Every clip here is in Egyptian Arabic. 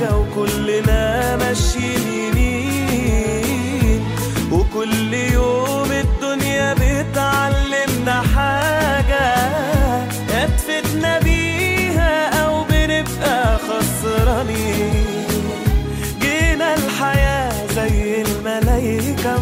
حاجة وكلنا ماشيين يمين وكل يوم الدنيا بتعلمنا حاجة يا تفيدنا بيها أو بنبقى خسرانين جينا الحياة زي الملايكة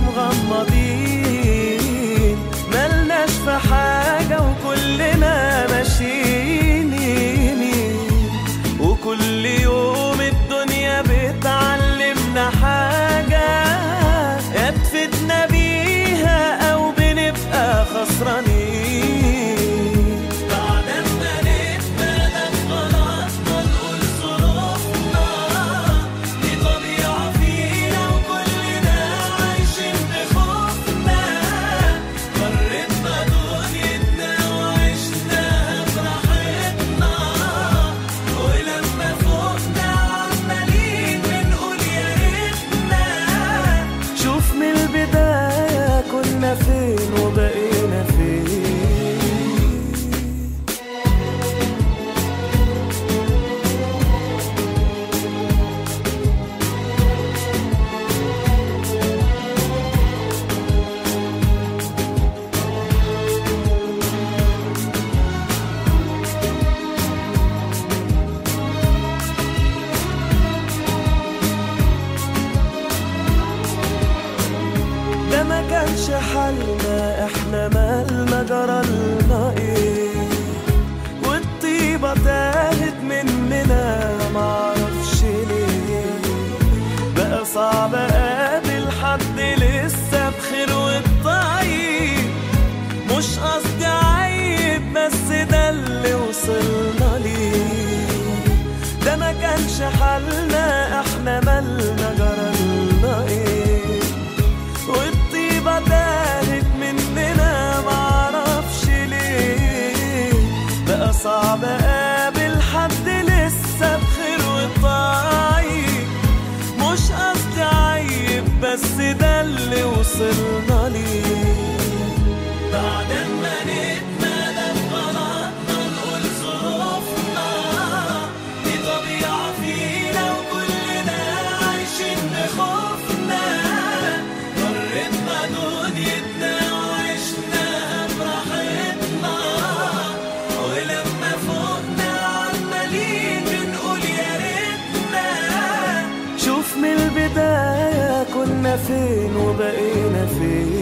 مغمضين ملناش في حاجة وكلنا ماشيين يمين وكل يوم الدنيا بتعلمنا حاجة يا تفيدنا بيها أو بنبقى خسرانين بعد ما نتمنى غلطنا نقول ظروفنا دي طبيعة فينا وكلنا عايشين بخوفنا قررنا دنيتنا وعشناها براحتنا ولما فوقنا عمالين بنقول يا ريتنا شوف من البداية كنا فين وبقينا فين ده ما كانش حالنا احنا مالنا جرالنا ايه والطيبة تاهت مننا معرفش ليه بقى صعب اقابل حد لسه بخير والطيب مش قصدي عيب بس ده اللي وصلنا ليه ده ما كانش حالنا احنا مالنا جرالنا ايه والطيبة تاهت مننا معرفش ليه بقى صعب اقابل حد لسه بخير وطيب مش قصدي عيب بس ده اللي وصلنا ليه بعد ما نتمنى بغلطنا نقول ظروفنا دي طبيعة فينا وكلنا عايشين بخوفنا قررنا دنيتنا وعشناها براحتنا ولما فوقنا عمالين بنقول يا ريتنا شوف من البداية كنا فين وبقينا فين